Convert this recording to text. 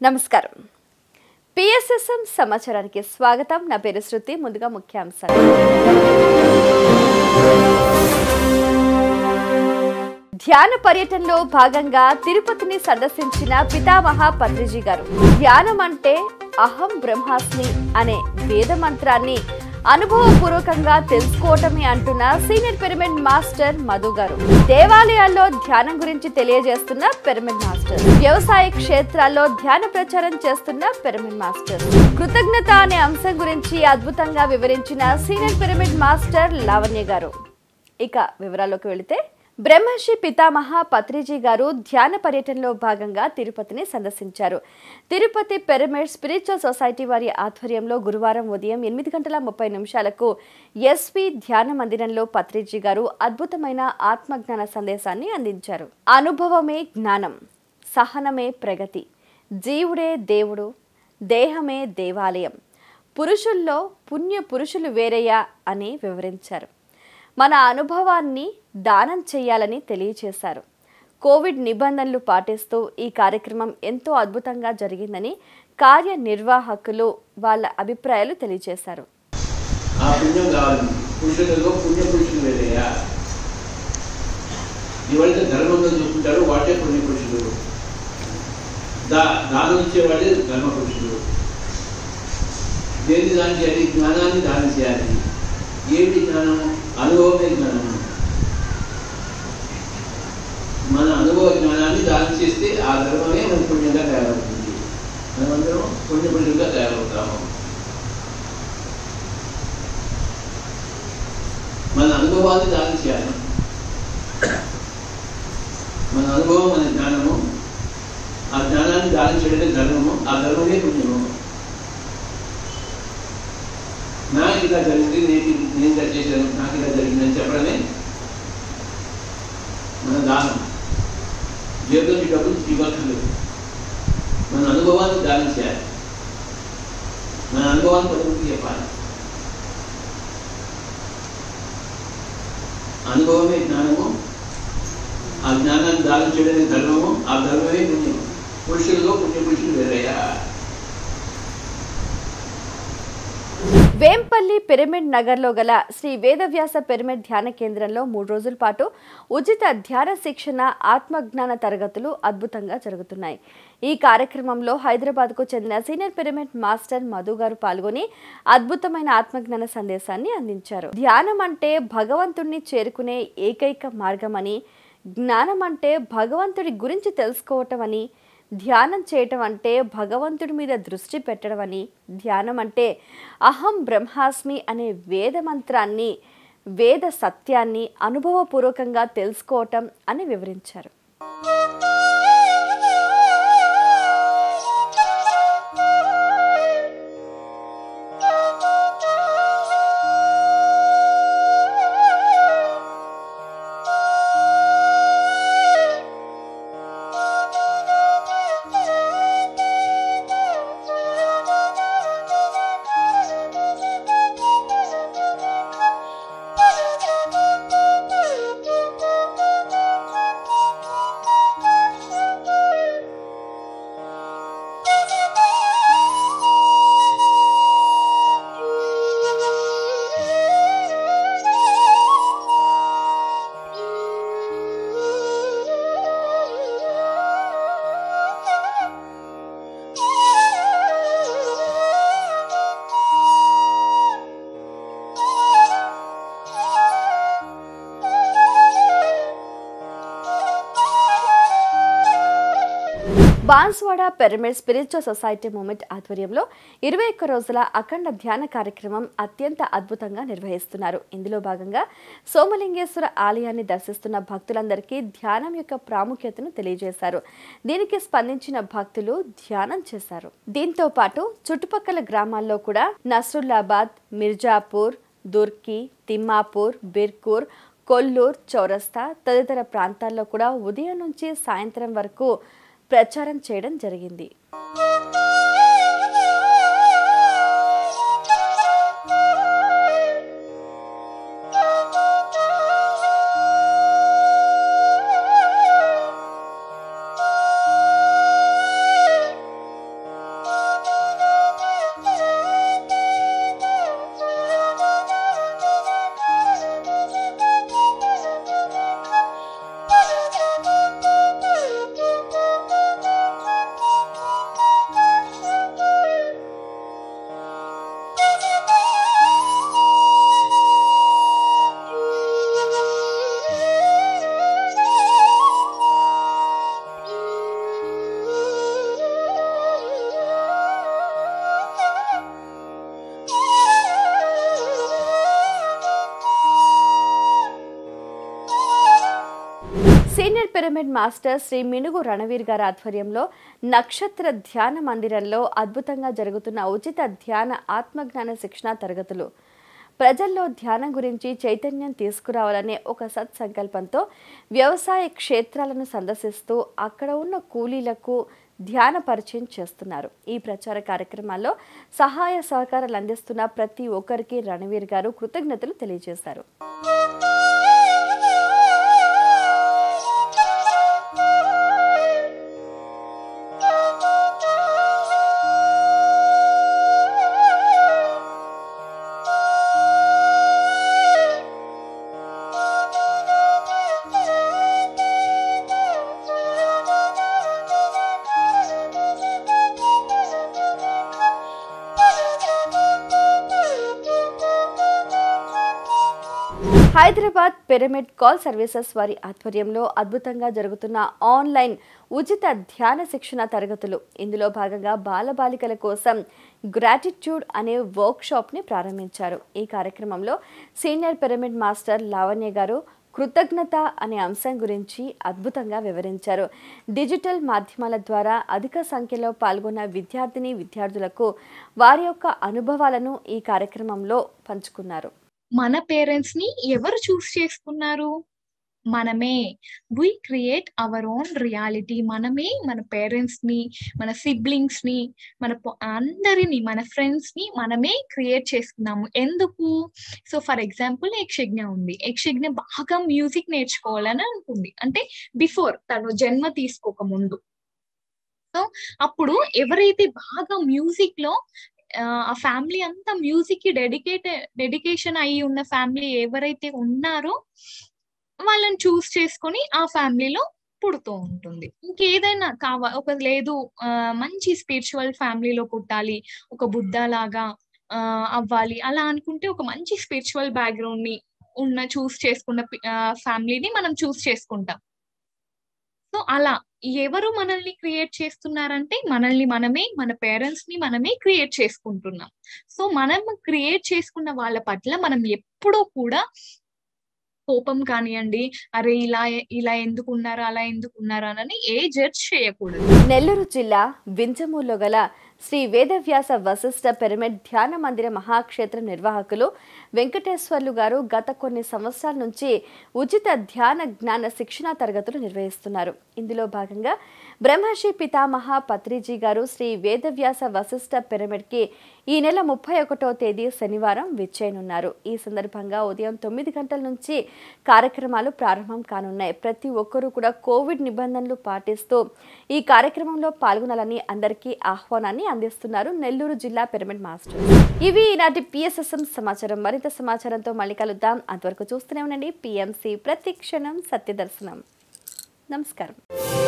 నమస్కారం పిఎస్ఎస్ఎం సమాచారానికి స్వాగతం నా పేరు శృతి ముందుగా ముఖ్యాంశాలు ధ్యాన పర్యటనలో భాగంగా తిరుపతిని సందర్శించిన పితామహ పత్రిజీ గారు ధ్యానం అంటే అహం బ్రహ్మాస్మి అనే వేద మంత్రాన్ని అనుభవపూర్వకంగా తెలుసుకోవటమే అంటున్న సీనియర్ పిరమిడ్ మాస్టర్ మధు గారు దేవాలయాల్లో ధ్యానం గురించి తెలియజేస్తున్న పిరమిడ్ మాస్టర్ వ్యవసాయ క్షేత్రాల్లో ధ్యాన ప్రచారం చేస్తున్న పిరమిడ్ మాస్టర్ కృతజ్ఞత అనే అంశం గురించి అద్భుతంగా వివరించిన సీనియర్ పిరమిడ్ మాస్టర్ లావణ్య గారు ఇక వివరాల్లోకి వెళితే బ్రహ్మర్షి పితామహ పత్రిజీ గారు ధ్యాన పర్యటనలో భాగంగా తిరుపతిని సందర్శించారు తిరుపతి పిరమిడ్ స్పిరిచువల్ సొసైటీ వారి ఆధ్వర్యంలో గురువారం ఉదయం ఎనిమిది గంటల ముప్పై నిమిషాలకు ఎస్వి ధ్యాన మందిరంలో పత్రిజీ గారు అద్భుతమైన ఆత్మజ్ఞాన సందేశాన్ని అందించారు అనుభవమే జ్ఞానం సహనమే ప్రగతి జీవుడే దేవుడు దేహమే దేవాలయం పురుషుల్లో పుణ్య పురుషులు వేరయ్యా అని వివరించారు మన అనుభవాన్ని దానం చేయాలని తెలియచేశారు కోవిడ్ నిబంధనలు పాటిస్తూ ఈ కార్యక్రమం ఎంతో అద్భుతంగా జరిగిందని కార్యనిర్వాహకులు వాళ్ళ అభిప్రాయాలు తెలియజేశారు ఆ పుణ్యం కావాలి పురుషులలో పుణ్య పురుషులు వేరయ్యా ఎవరైతే ధర్మంగా చూసుకుంటారో వాటే పుణ్య పురుషులు దా దానం ఇచ్చేవాడే ధర్మ పురుషులు దేని దానం చేయాలి జ్ఞానాన్ని దానం చేయాలి ఏమిటి జ్ఞానం అనుభవమే జ్ఞానం మన అనుభవ జ్ఞానాన్ని దానం చేస్తే ఆ ధర్మమే మన పుణ్యంగా తయారవుతుంది మనమందరం పుణ్య పురుషులుగా తయారవుతాము మన అనుభవాన్ని దానం చేయాలి మన అనుభవం మన జ్ఞానము ఆ జ్ఞానాన్ని దానం చేయడమే ధర్మము ఆ ధర్మమే పుణ్యము నాకు ఇలా జరిగింది నేను నేను ఇలా చేశాను నాకు ఇలా జరిగిందని చెప్పడమే మన దానం జీవితం డబ్బులు ఇవ్వక్కర్లేదు మన అనుభవాన్ని దానం చేయాలి మన అనుభవాన్ని పది చెప్పాలి అనుభవమే జ్ఞానము ఆ జ్ఞానాన్ని దానం చేయడమే ధర్మము ఆ ధర్మమే పుణ్యము పురుషుల్లో పుణ్య పురుషులు వేరయ్యా వేంపల్లి పిరమిడ్ నగర్లో గల శ్రీ వేదవ్యాస పిరమిడ్ ధ్యాన కేంద్రంలో మూడు రోజుల పాటు ఉచిత ధ్యాన శిక్షణ ఆత్మజ్ఞాన తరగతులు అద్భుతంగా జరుగుతున్నాయి ఈ కార్యక్రమంలో హైదరాబాద్కు చెందిన సీనియర్ పిరమిడ్ మాస్టర్ మధు గారు పాల్గొని అద్భుతమైన ఆత్మజ్ఞాన సందేశాన్ని అందించారు ధ్యానం అంటే భగవంతుణ్ణి చేరుకునే ఏకైక మార్గమని జ్ఞానం అంటే భగవంతుడి గురించి తెలుసుకోవటం అని ధ్యానం చేయటం అంటే భగవంతుడి మీద దృష్టి పెట్టడం అని ధ్యానం అంటే అహం బ్రహ్మాస్మి అనే వేద మంత్రాన్ని వేద సత్యాన్ని అనుభవపూర్వకంగా తెలుసుకోవటం అని వివరించారు Banswada pyramid spiritual society movement ఆధ్వర్యంలో ఇరవై ఒక్క రోజుల అఖండ ధ్యాన కార్యక్రమం అత్యంత అద్భుతంగా నిర్వహిస్తున్నారు ఇందులో భాగంగా సోమలింగేశ్వర ఆలయాన్ని దర్శిస్తున్న భక్తులందరికీ ధ్యానం యొక్క ప్రాముఖ్యతను తెలియజేశారు దీనికి స్పందించిన భక్తులు ధ్యానం చేశారు దీంతో పాటు చుట్టుపక్కల గ్రామాల్లో కూడా నస్రుల్లాబాద్ మిర్జాపూర్ దుర్కి తిమ్మాపూర్ బిర్కూర్ కొల్లూర్ చౌరస్తా తదితర ప్రాంతాల్లో కూడా ఉదయం నుంచి సాయంత్రం వరకు ప్రచారం చేయడం జరిగింది senior pyramid master Shri Minugu Ranveer గారి ఆధ్వర్యంలో నక్షత్ర ధ్యాన మందిరంలో అద్భుతంగా జరుగుతున్న ఉచిత ధ్యాన ఆత్మజ్ఞాన శిక్షణ తరగతులు ప్రజల్లో ధ్యానం గురించి చైతన్యం తీసుకురావాలనే ఒక సత్సంకల్పంతో వ్యవసాయ క్షేత్రాలను సందర్శిస్తూ అక్కడ ఉన్న కూలీలకు ధ్యాన పరిచయం చేస్తున్నారు ఈ ప్రచార కార్యక్రమాల్లో సహాయ సహకారాలు అందిస్తున్న ప్రతి ఒక్కరికి రణవీర్ గారు కృతజ్ఞతలు తెలియజేశారు హైదరాబాద్ పిరమిడ్ కాల్ సర్వీసెస్ వారి ఆధ్వర్యంలో అద్భుతంగా జరుగుతున్న ఆన్లైన్ ఉచిత ధ్యాన శిక్షణ తరగతులు ఇందులో భాగంగా బాలబాలికల కోసం గ్రాటిట్యూడ్ అనే వర్క్ షాప్ని ప్రారంభించారు ఈ కార్యక్రమంలో సీనియర్ పిరమిడ్ మాస్టర్ లావణ్య గారు కృతజ్ఞత అనే అంశం గురించి అద్భుతంగా వివరించారు డిజిటల్ మాధ్యమాల ద్వారా అధిక సంఖ్యలో పాల్గొన్న విద్యార్థిని విద్యార్థులకు వారి యొక్క అనుభవాలను ఈ కార్యక్రమంలో పంచుకున్నారు మన పేరెంట్స్ ని ఎవరు చూస్ చేసుకున్నారు మనమే we create our own reality మనమే మన పేరెంట్స్ ని మన సిబ్లింగ్స్ ని మన పొ- అందరిని మన ఫ్రెండ్స్ ని మనమే క్రియేట్ చేసుకున్నాము ఎందుకు సో ఫర్ ఎగ్జాంపుల్ యక్షజ్ఞ ఉంది యక్షజ్ఞ బాగా మ్యూజిక్ నేర్చుకోవాలని అనుకుంది అంటే బిఫోర్ తను జన్మ తీసుకోక ముందు సో అప్పుడు ఎవరైతే బాగా మ్యూజిక్ లో ఆ, ఆ ఫ్యామిలీ అంతా మ్యూజిక్ కి డెడికేట్ డెడికేషన్ అయి ఉన్న ఫ్యామిలీ ఎవరైతే ఉన్నారో వాళ్ళని చూస్ చేసుకొని ఆ ఫ్యామిలీలో పుడుతూ ఉంటుంది ఇంకేదైనా కావా ఒక లేదు ఆ, మంచి స్పిరిచువల్ ఫ్యామిలీలో పుట్టాలి ఒక బుద్ధ లాగా ఆ, అవ్వాలి అలా అనుకుంటే ఒక మంచి స్పిరిచువల్ బ్యాక్గ్రౌండ్ ని ఉన్న చూస్ చేసుకున్న ఫ్యామిలీని మనం చూస్ చేసుకుంటాం సో అలా ఎవరు మనల్ని క్రియేట్ చేస్తున్నారంటే మనల్ని మనమే మన పేరెంట్స్ ని మనమే క్రియేట్ చేసుకుంటున్నాం సో మనం క్రియేట్ చేసుకున్న వాళ్ళ పట్ల మనం ఎప్పుడూ కూడా కోపం కానివ్వండి అరే ఇలా ఇలా ఎందుకు ఉన్నారు అలా ఎందుకు ఉన్నారు అని ఏ జడ్జ్ చేయకూడదు నెల్లూరు జిల్లా వింజమూరులో గల శ్రీ వేదవ్యాస వశిష్ఠ పిరమిడ్ ధ్యాన మందిర మహాక్షేత్ర నిర్వాహకులు వెంకటేశ్వర్లు గారు గత కొన్ని సంవత్సరాల నుంచి ఉచిత ధ్యాన జ్ఞాన శిక్షణ తరగతులు నిర్వహిస్తున్నారు ఇందులో భాగంగా బ్రహ్మర్షి పితామహ పత్రిజీ గారు శ్రీ వేదవ్యాస వశిష్ఠ పిరమిడ్కి ఈ నెల ముప్పై ఒకటో తేదీ శనివారం విచ్చేయనున్నారు ఈ సందర్భంగా ఉదయం తొమ్మిది గంటల నుంచి కార్యక్రమాలు ప్రారంభం కానున్నాయి ప్రతి ఒక్కరూ కూడా కోవిడ్ నిబంధనలు పాటిస్తూ ఈ కార్యక్రమంలో పాల్గొనాలని అందరికీ ఆహ్వానాన్ని అందిస్తున్నారు నెల్లూరు జిల్లా పిరమిడ్ మాస్టర్ ఇవి ఈనాటి పిఎస్ఎస్ఎం సమాచారం మరింత సమాచారంతో మళ్ళీ కలుద్దాం అంతవరకు చూస్తూనే ఉండండి పిఎంసి ప్రతి క్షణం సత్యదర్శనం నమస్కారం